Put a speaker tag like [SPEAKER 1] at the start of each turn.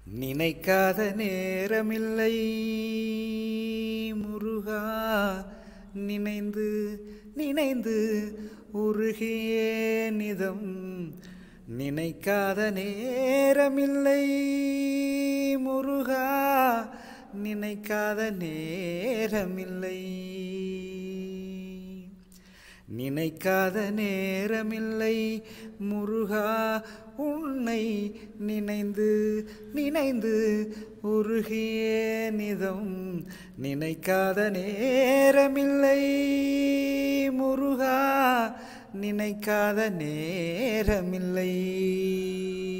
[SPEAKER 1] நினைக்காத நேரமில்லை முருகா நினைந்து நினைந்து உருகிய நிதம் நினைக்காத நேரமில்லை முருகா நினைக்காத நேரமில்லை நினைக்காத நேரமில்லை முருகா உன்னை நினைந்து நினைந்து உருகிய நிதம் நினைக்காத நேரமில்லை முருகா நினைக்காத நேரமில்லை